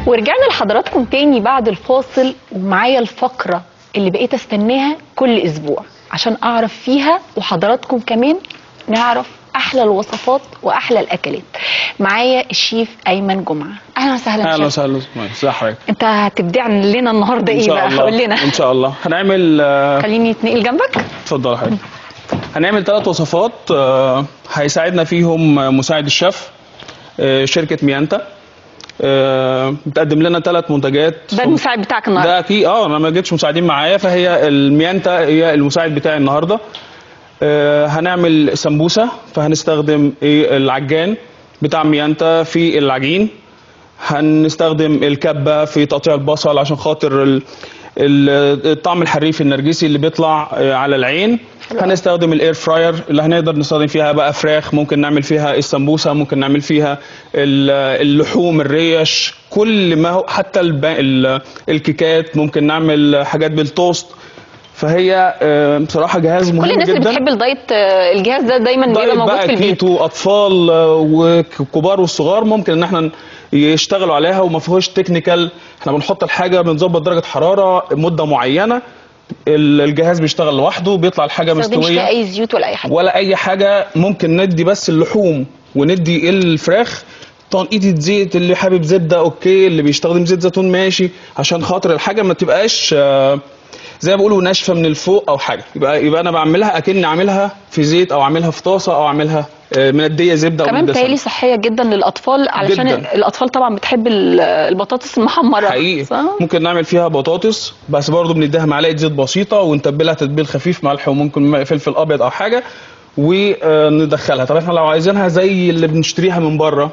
ورجعنا لحضراتكم تاني بعد الفاصل ومعايا الفقرة اللي بقيت استناها كل اسبوع عشان اعرف فيها وحضراتكم كمان نعرف احلى الوصفات واحلى الاكلات معايا الشيف ايمن جمعه اهلا وسهلا اهلا شيف. وسهلا ازي حضرتك انت هتبدع لنا النهارده ان ايه شاء بقى الله قول لنا ان شاء الله هنعمل آه، خليني اتنقل جنبك اتفضل يا حضرتك هنعمل ثلاث وصفات آه، هيساعدنا فيهم آه، مساعد الشيف آه، شركه ميانتا آه، بتقدم لنا ثلاث منتجات ده المساعد بتاعك النهارده ده اكيد اه انا ما جبتش مساعدين معايا فهي الميانتا هي المساعد بتاعي النهارده آه، هنعمل سمبوسه فهنستخدم إيه العجان بتاع ميانتا في العجين هنستخدم الكبه في تقطيع البصل عشان خاطر ال- ال- الطعم الحريف النرجسي اللي بيطلع آه، على العين هنستخدم الاير فراير اللي هنقدر نستخدم فيها بقى فراخ ممكن نعمل فيها السمبوسه ممكن نعمل فيها ال- اللحوم الريش كل ما هو حتى الب- ال- الكيكات ممكن نعمل حاجات بالتوست فهي آه، بصراحه جهاز مهم كل الناس اللي جدا بتحب الدايت آه، الجهاز ده دايما بيبقى دايت موجود بقى في البيت كيتو اطفال آه، وكبار والصغار ممكن ان احنا يشتغلوا عليها وما فيهوش تكنيكال احنا بنحط الحاجه بنظبط درجه حراره مده معينه ال- الجهاز بيشتغل لوحده بيطلع الحاجه ما تستخدمش فيها مستويه اي زيوت ولا اي حاجه ولا اي حاجه ممكن ندي بس اللحوم وندي الفراخ تنقيطة زيت اللي حابب زبده اوكي اللي بيستخدم زيت زيتون ماشي عشان خاطر الحاجه ما تبقاش آه، زي ما بيقولوا ناشفه من الفوق او حاجه يبقى يبقى انا بعملها اكني عاملها في زيت او عاملها في طاسه او عاملها آه، منديه زبده او كمان مندية بتهيألي سمنة. صحيه جدا للاطفال علشان جداً. الاطفال طبعا بتحب ال- البطاطس المحمره حقيقي صح؟ ممكن نعمل فيها بطاطس بس برضو بنديها معلقه زيت بسيطه ونتبلها تتبيل خفيف ملح وممكن فلفل ابيض او حاجه وندخلها طب احنا لو عايزينها زي اللي بنشتريها من بره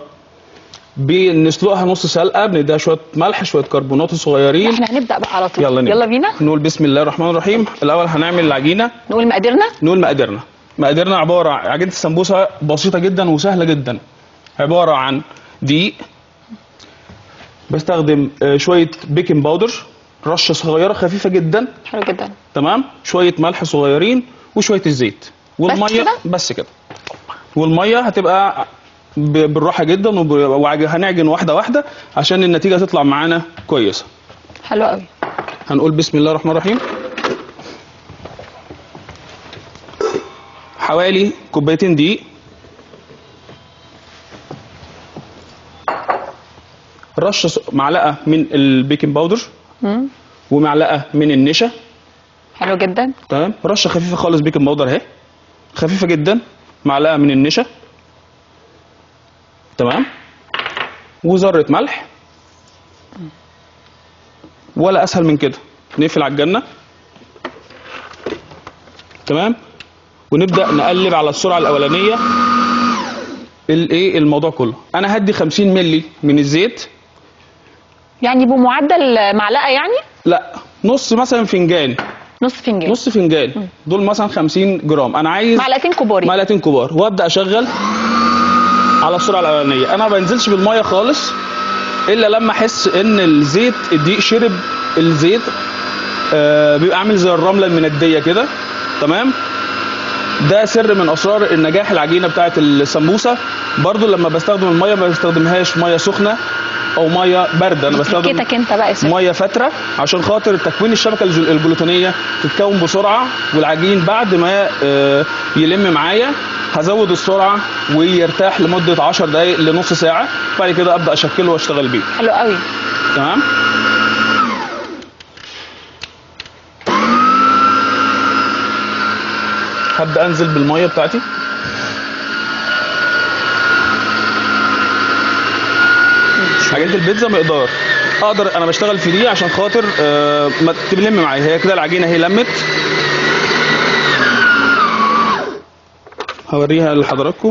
بنسلقها نص سلقه بنديها شويه ملح شويه كربونات صغيرين احنا هنبدا بقى على طول يلا نبدأ. يلا بينا نقول بسم الله الرحمن الرحيم الاول هنعمل العجينه نقول مقاديرنا نقول مقاديرنا مقاديرنا عباره عن عجينه السمبوسه بسيطه جدا وسهله جدا عباره عن دقيق بستخدم آه، شويه بيكنج باودر رشه صغيره خفيفه جدا حلو جدا تمام شويه ملح صغيرين وشويه الزيت والميه كده؟ بس كده والميه هتبقى ب- بالراحه جدا وب- وهنعجن واحده واحده عشان النتيجه تطلع معانا كويسه حلو قوي هنقول بسم الله الرحمن الرحيم حوالي كوبايتين دقيق رشه ص- معلقه من البيكنج باودر مم. ومعلقه من النشا حلو جدا تمام رشه خفيفه خالص بيكنج باودر اهي خفيفه جدا معلقه من النشا تمام وذره ملح ولا اسهل من كده نقفل على الجنه تمام ونبدا نقلب على السرعه الاولانيه الايه الموضوع كله انا هدي 50 مللي من الزيت يعني بمعدل معلقه يعني لا نص مثلا فنجان نص فنجان نص فنجان دول مثلا 50 جرام انا عايز معلقتين كبار يعني. معلقتين كبار وابدا اشغل على السرعه الاولانيه انا ما بنزلش بالميه خالص الا لما احس ان الزيت الدقيق شرب الزيت آه بيبقى عامل زي الرمله المنديه كده تمام ده سر من اسرار النجاح العجينه بتاعه السمبوسه برضو لما بستخدم الميه ما بستخدمهاش ميه سخنه او ميه بارده انا بستخدم تكتك انت بقى يا شيخ. ميه فتره عشان خاطر تكوين الشبكه الجل- الجلوتينيه تتكون بسرعه والعجين بعد ما آه، يلم معايا هزود السرعه ويرتاح لمده 10 دقائق لنص ساعه بعد كده ابدا اشكله واشتغل بيه حلو قوي تمام هبدا انزل بالميه بتاعتي عجينه البيتزا مقدار اقدر انا بشتغل في دي عشان خاطر آه ما تلم معايا هي كده العجينه هي لمت هوريها لحضراتكم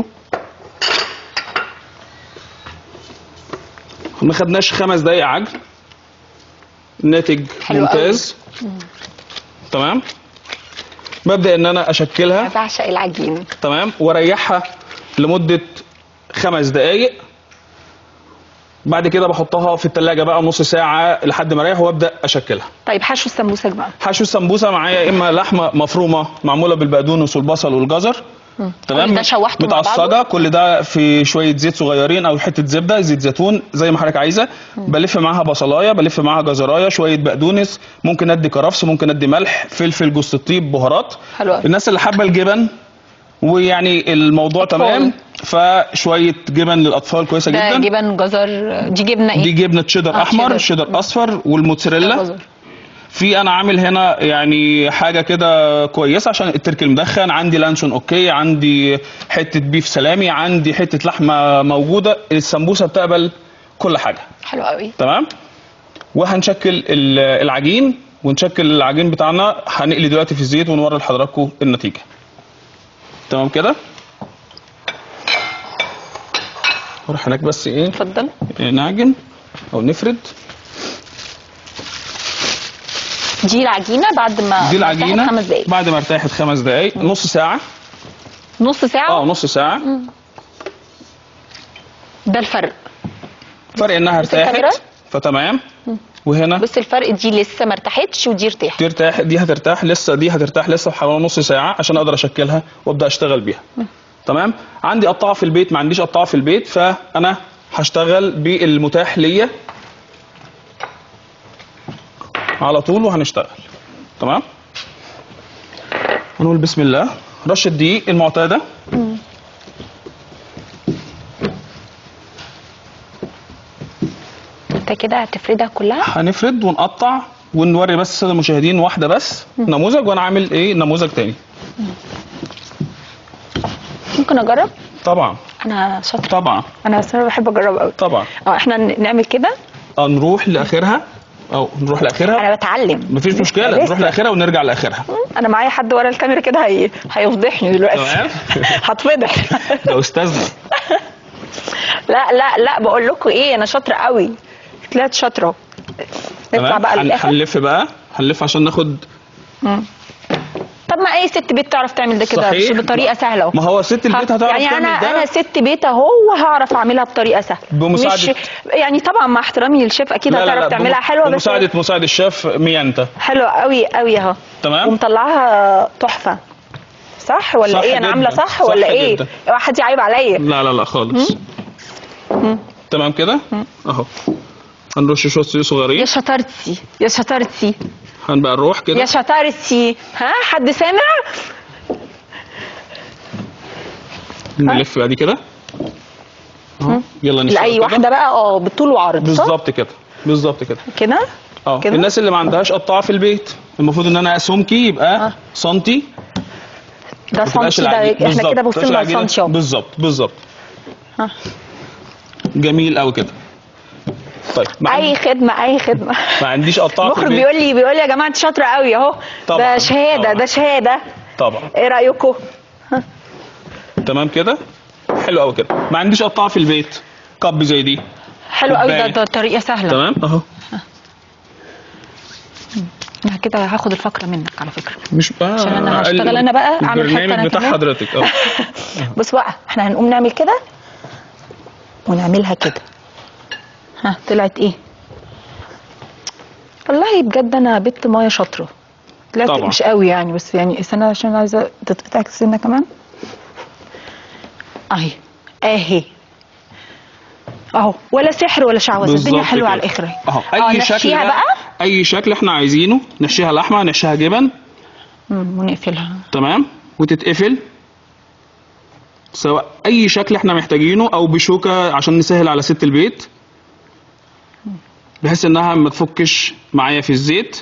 ما خدناش خمس دقايق عجن الناتج حلو ممتاز تمام ببدا ان انا اشكلها بعشق العجين تمام واريحها لمده خمس دقائق بعد كده بحطها في التلاجة بقى نص ساعة لحد ما اريح وابدا اشكلها طيب حشو السمبوسك بقى حشو السمبوسه معايا اما لحمه مفرومه معموله بالبقدونس والبصل والجزر تمام كل ده شوحته مع متعصجه بعضه؟ كل ده في شويه زيت صغيرين او حته زبده زيت زيتون زي ما حضرتك عايزه بلف معاها بصلايه بلف معاها جزرايه شويه بقدونس ممكن ادي كرفس ممكن ادي ملح فلفل جوز الطيب بهارات حلو أوي. الناس اللي حابه الجبن ويعني الموضوع أطفال. تمام فشويه جبن للاطفال كويسه ده جدا جبن جزر دي جبنه ايه دي جبنه تشيدر آه، احمر تشيدر. شيدر اصفر والموتزاريلا جزر. في انا عامل هنا يعني حاجه كده كويسه عشان الترك المدخن عندي لانشون اوكي عندي حته بيف سلامي عندي حته لحمه موجوده السمبوسه بتقبل كل حاجه حلو قوي تمام وهنشكل ال- العجين ونشكل العجين بتاعنا هنقلي دلوقتي في الزيت ونوري لحضراتكم النتيجه تمام كده نروح هناك بس ايه اتفضل نعجن او نفرد دي العجينه بعد ما دي ما ارتاحت العجينه خمس دقايق بعد ما ارتاحت خمس دقائق نص ساعه نص ساعه اه نص ساعه ده الفرق فرق انها بص الكاميرا. ارتاحت فتمام وهنا بص الفرق دي لسه ما ارتاحتش ودي ارتاحت ترتاح دي هترتاح لسه دي هترتاح لسه حوالي نص ساعه عشان اقدر اشكلها وابدا اشتغل بيها تمام عندي قطاعه في البيت ما عنديش قطاعه في البيت فانا هشتغل بالمتاح ليا على طول وهنشتغل تمام هنقول بسم الله رشه دقيق المعتاده انت كده هتفردها كلها هنفرد ونقطع ونوري بس الساده المشاهدين واحده بس نموذج وانا عامل ايه نموذج تاني ممكن اجرب طبعا انا شاطره طبعا انا اصلا بحب اجرب قوي طبعا اه احنا ن- نعمل كده اه نروح لاخرها او نروح لاخرها انا بتعلم مفيش مشكله لسه. نروح لاخرها ونرجع لاخرها انا معايا حد ورا الكاميرا كده هي... هيفضحني دلوقتي تمام. هتفضح ده استاذنا لا لا لا بقول لكم ايه انا شاطره قوي طلعت شاطره نطلع تمام بقى هن- للاخر هنلف بقى هنلف عشان ناخد طب ما اي ست بيت تعرف تعمل ده كده صحيح. بس بطريقه سهله اهو ما هو ست البيت ه- هتعرف يعني تعمل انا ده انا ست بيت اهو وهعرف اعملها بطريقه سهله بمساعدة- مش يعني طبعا مع احترامي للشيف اكيد هتعرف تعملها بم- حلوه بس بمساعده مساعد الشيف ميانتا حلوه قوي قوي اهو تمام. ومطلعها تحفه صح ولا صح ايه انا جداً. عامله صح, صح ولا ايه جداً. اوعى حد يعيب عليا لا لا لا خالص تمام كده اهو هنرش شويه زيت يا صغيرين شطارتي يا شطارتي هنبقى نروح كده يا شطارتي ها حد سامع نلف بقى دي كده اهو يلا نشتغل لاي كده. واحده بقى اه بالطول وعرض صح بالظبط كده بالظبط كده كده اه كده؟ الناس اللي ما عندهاش قطاعه في البيت المفروض ان انا سمكي يبقى آه. سنتي ده ما تبقاش سنتي ده العجين- احنا بالظبط، كده ما تبقاش بصينا العجينة- لسنتي اهو بالظبط بالظبط ها. جميل قوي كده طيب ما, اي عندي خدمه اي خدمه ما عنديش قطاعه في المخرج البيت بيقول لي بيقول لي يا جماعه انت شاطره قوي اهو طبعاً، ده شهاده طبعاً. ده شهاده طبعا ايه رايكم تمام كده حلو قوي كده ما عنديش قطاعه في البيت كب زي دي حلو قوي ده كوباية. ده طريقه سهله تمام اهو انا كده هاخد الفقره منك على فكره مش آه عشان أنا هشتغل أنا بقى، أعمل حتة البرنامج أنا بتاع كمان. حضرتك اه بص بقى احنا هنقوم نعمل كده ونعملها كده ها طلعت ايه والله بجد انا بنت مايه شاطره طلعت طبعا. مش قوي يعني بس يعني استنى عشان عايزه تتقطع السنه كمان اهي اهي اهو ولا سحر ولا شعوذه الدنيا بالظبط حلوه كده. على الاخر اهي اهو اه، اي شكل نحشيها بقى بقى اي شكل احنا عايزينه نحشيها لحمه نحشيها جبن مم، ونقفلها تمام وتتقفل سواء اي شكل احنا محتاجينه او بشوكه عشان نسهل على ست البيت بحيث انها ما تفكش معايا في الزيت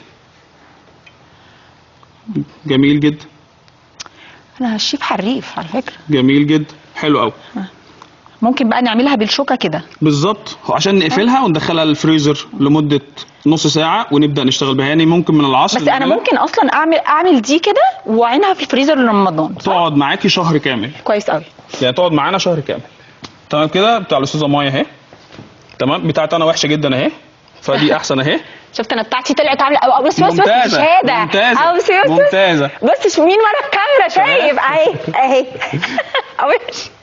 جميل جدا انا هشيف حريف على فكره جميل جدا حلو قوي ممكن بقى نعملها بالشوكه كده بالظبط هو عشان نقفلها وندخلها الفريزر لمده نص ساعه ونبدا نشتغل بها يعني ممكن من العصر بس انا نعملها. ممكن اصلا اعمل اعمل دي كده واعينها في الفريزر لرمضان صح؟ تقعد معاكي شهر كامل كويس قوي يعني تقعد معانا شهر كامل تمام كده بتاع الاستاذه مايا اهي تمام بتاعتي انا وحشه جدا اهي فدي احسن اهي شفت انا بتاعتي طلعت عامله أو بس بس بس ممتازة، شهاده ممتازة، أو بس بس ممتازة. بس مين ورا الكاميرا شايف اهي اهي أهي.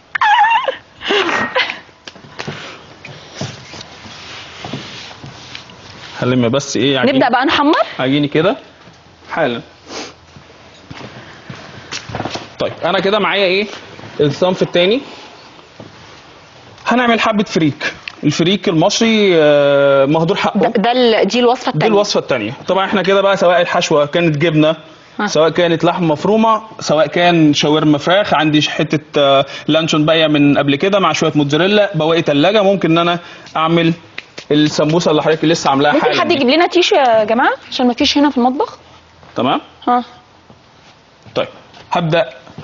هلم بس ايه عجين نبدا بقى نحمر عجيني كده حالا طيب انا كده معايا ايه الصنف التاني هنعمل حبه فريك الفريك المصري آه، مهدور حقه ده, ده ال- دي الوصفه دي الثانيه الوصفه الثانيه طبعا احنا كده بقى سواء الحشوه كانت جبنه ها. سواء كانت لحم مفرومه سواء كان شاورما فراخ عندي حته آه، لانشون باقيه من قبل كده مع شويه موتزاريلا بواقي ثلاجه ممكن ان انا اعمل السمبوسه اللي حضرتك لسه عاملاها ممكن حالا حد دي. يجيب لنا تيشو يا جماعه عشان ما فيش هنا في المطبخ تمام ها طيب هبدا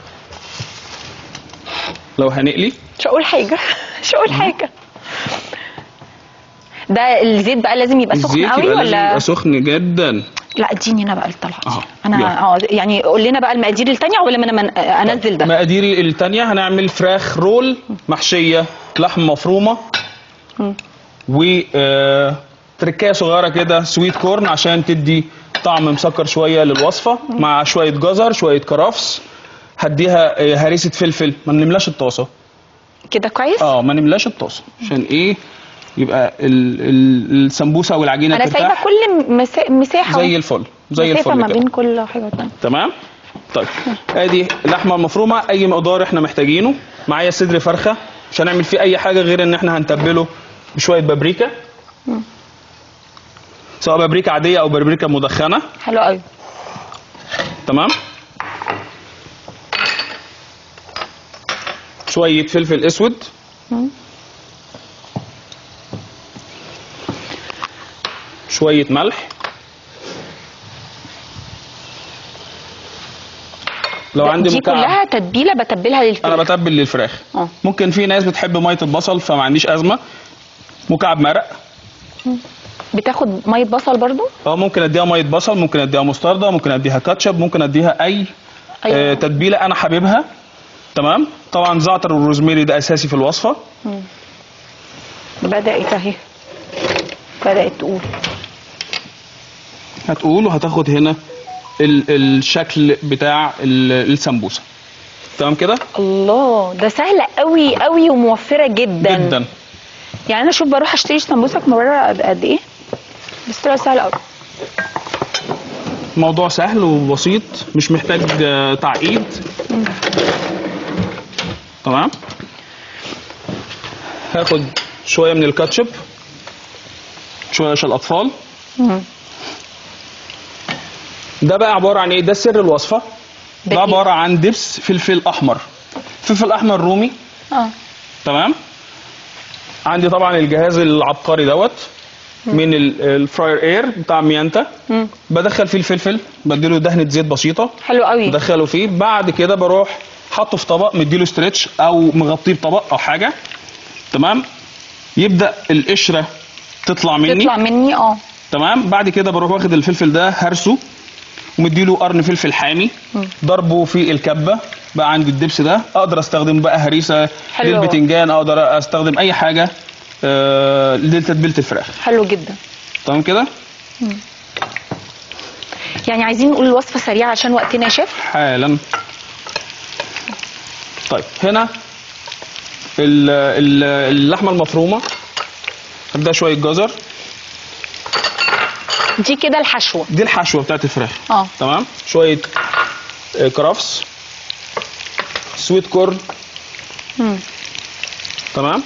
لو هنقلي مش هقول حاجه مش هقول حاجه ده الزيت بقى لازم يبقى سخن الزيت قوي يبقى لازم ولا يبقى سخن جدا لا اديني انا بقى الطلعه دي أهو، انا يلا. اه يعني قول لنا بقى المقادير التانية ولا انا من... انزل ده مقادير التانية هنعمل فراخ رول محشية لحم مفرومة و آه، تركايه صغيرة كده سويت كورن عشان تدي طعم مسكر شوية للوصفة مع شوية جزر شوية كرفس هديها آه، هريسة فلفل ما نملاش الطاسة كده كويس اه ما نملاش الطاسة عشان ايه يبقى ال ال السمبوسة او العجينة انا سايبه ترتاح كل مسا... مساحه زي الفل زي مسافه الفل ما كده بين كل حاجه والتانية تمام طيب ادي اللحمه المفرومه اي مقدار احنا محتاجينه معايا صدر فرخه مش هنعمل فيه اي حاجه غير ان احنا هنتبله بشويه بابريكا سواء بابريكا عاديه او بابريكا مدخنه حلو قوي تمام شويه فلفل اسود شويه ملح لو عندي دي مكعب كلها تتبيله بتبلها انا للفراخ بتبل للفراخ اه. ممكن في ناس بتحب ميه البصل فما عنديش ازمه مكعب مرق بتاخد ميه بصل برضو اه ممكن اديها ميه بصل ممكن اديها مستردة ممكن اديها كاتشب ممكن اديها اي أيوة. آه تتبيله انا حاببها تمام طبعا زعتر والروزميري ده اساسي في الوصفه بدات اهي بدات تقول هتقول وهتاخد هنا ال الشكل بتاع ال- السمبوسه تمام كده الله ده سهله قوي قوي وموفره جدا جدا يعني انا شوف بروح اشتري سمبوسك من بره قد قد ايه بس طلع سهل قوي موضوع سهل وبسيط مش محتاج آه، تعقيد تمام هاخد شويه من الكاتشب شويه عشان الاطفال ده بقى عباره عن ايه ده سر الوصفه ده ده إيه؟ عباره عن دبس فلفل احمر فلفل احمر رومي اه تمام عندي طبعا الجهاز العبقري دوت من ال- الفراير اير بتاع ميانتا مم. بدخل فيه الفلفل بديله دهنه زيت بسيطه حلو قوي بدخله فيه بعد كده بروح حاطه في طبق مديله ستريتش او مغطيه بطبق او حاجه تمام يبدا القشره تطلع مني تطلع مني اه تمام بعد كده بروح واخد الفلفل ده هرسه ومديله قرن فلفل حامي ضربه في الكبه بقى عندي الدبس ده اقدر استخدم بقى هريسه حلو. للبتنجان اقدر استخدم اي حاجه آه لتتبيله الفراخ حلو جدا تمام كده يعني عايزين نقول الوصفه سريعه عشان وقتنا يا شيف حالا طيب هنا ال- ال- اللحمه المفرومه هبدا شويه جزر دي كده الحشوه دي الحشوه بتاعت الفراخ اه تمام شويه آه، كرفس سويت كورن مم. تمام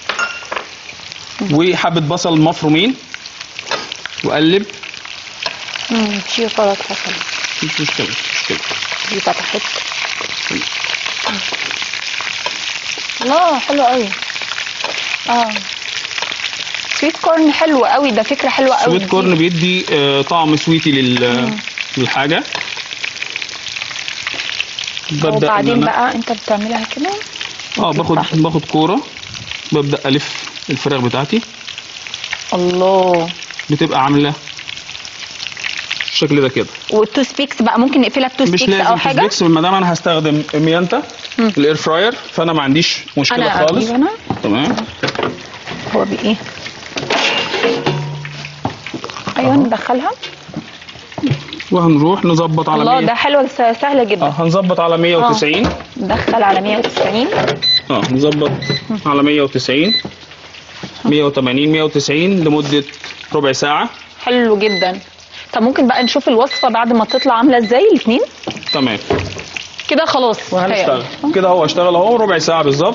وحبه بصل مفرومين واقلب امم شيء غلط حصل مش مشكله مش مشكله دي فتحت الله حلو قوي اه سويت كورن حلو قوي ده فكره حلوه قوي سويت كورن بيدي آه، طعم سويتي لل للحاجه ببدا إن وبعدين أنا- بقى انت بتعملها كده اه باخد صح. باخد كوره ببدا الف الفراخ بتاعتي الله بتبقى عامله الشكل ده كده والتوست بيكس بقى ممكن نقفلها بتوست مش بيكس لازم او حاجه تفليكس ما دام انا هستخدم ميانتا الاير فراير فانا ما عنديش مشكله انا خالص اجيب انا تمام هو بايه ايوه ندخلها وهنروح نظبط على الله 100 ده حلوه س- سهله اه جدا هنظبط على 190 دخل على 190 اه نظبط على 190 180 190 لمده ربع ساعه حلو جدا طب ممكن بقى نشوف الوصفه بعد ما تطلع عامله ازاي الاثنين تمام كده خلاص وهنشتغل متهيألي. كده هو اشتغل اهو ربع ساعه بالظبط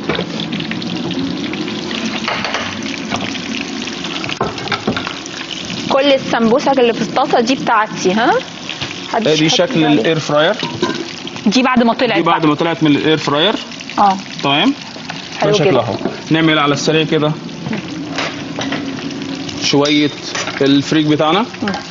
كل السمبوسك اللي في الطاسه دي بتاعتي ها محدش ادي يحط شكل إيده عليها. الاير فراير دي بعد ما طلعت دي بعد بقى. ما طلعت من الاير فراير اه تمام حلو ده شكلها جدا. اهو نعمل على السريع كده شويه الفريك بتاعنا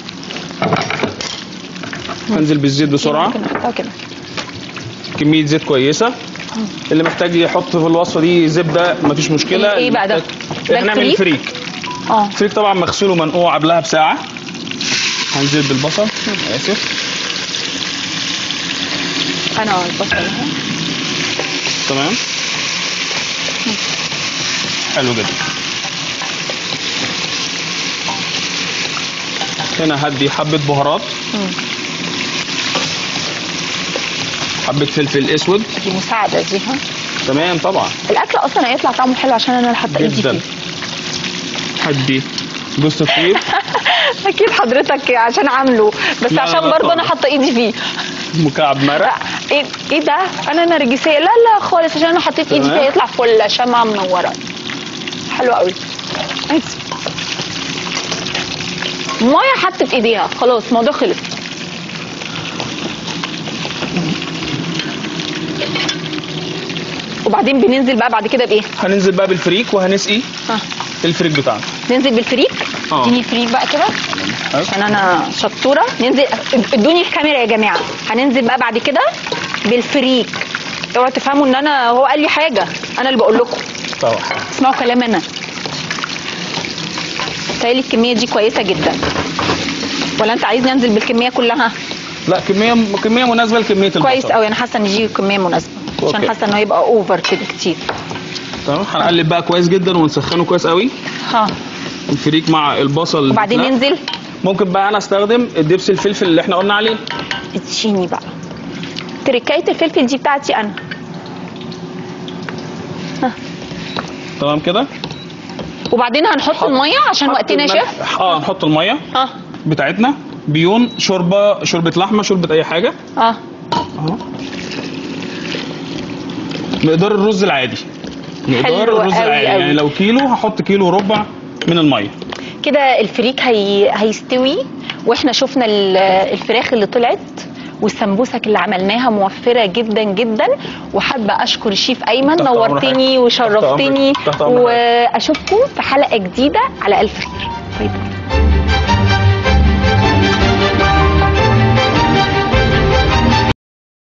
هنزل بالزيت بسرعه ممكن نحطها كده كميه زيت كويسه اللي محتاج يحط في الوصفه دي زبده مفيش مشكله ايه بقى ده؟ محتاج- ده احنا هنعمل الفريك؟ فريك اه الفريك طبعا مغسول ومنقوع قبلها بساعه هنزل بالبصل اسف انا البصل اهو تمام حلو جدا هنا هدي حبة بهارات مم. حبة فلفل اسود دي مساعده دي ها تمام طبعا الاكل اصلا هيطلع طعمه حلو عشان انا اللي حاطه ايدي جدا فيه هدي جوز الطيب اكيد حضرتك عشان عامله بس لا، عشان لا، برضه طبعا. انا حاطه ايدي فيه مكعب مرق ايه ايه ده انا نرجسيه لا لا خالص عشان انا حطيت ايدي تمام. فيه يطلع فل شمعه منوره حلو قوي عادي. مايا حطت ايديها خلاص الموضوع خلص وبعدين بننزل بقى بعد كده بايه؟ هننزل بقى بالفريك وهنسقي ها الفريك بتاعنا ننزل بالفريك اه. اديني فريك بقى كده عشان انا شطوره ننزل ادوني الكاميرا يا جماعه هننزل بقى بعد كده بالفريك اوعوا تفهموا ان انا هو قال لي حاجه انا اللي بقول لكم طبعا اسمعوا كلام انا تهيألي الكميه دي كويسه جدا ولا انت عايزني انزل بالكميه كلها لا كمية كمية مناسبة لكمية البصل كويس قوي انا حاسه ان دي كميه مناسبه عشان أوكي. حاسه انه يبقى اوفر كده كتير تمام هنقلب بقى كويس جدا ونسخنه كويس قوي ها الفريك مع البصل وبعدين لا. ننزل ممكن بقى انا استخدم الدبس الفلفل اللي احنا قلنا عليه اديني بقى تركايه الفلفل دي بتاعتي انا تمام كده وبعدين هنحط الميه عشان حط وقتنا يا الملح. شيف اه نحط الميه ها بتاعتنا بيون شوربه شوربه لحمه شوربه اي حاجه اه اهو مقدار الرز العادي مقدار حلو الرز قوي العادي قوي. يعني لو كيلو هحط كيلو وربع من الميه كده الفريك هي... هيستوي واحنا شفنا ال- الفراخ اللي طلعت والسمبوسك اللي عملناها موفره جدا جدا وحابه اشكر الشيف ايمن تحت أمر نورتني حضرتك. وشرفتني تحت أمر حضرتك. واشوفكم في حلقه جديده على الف خير باي باي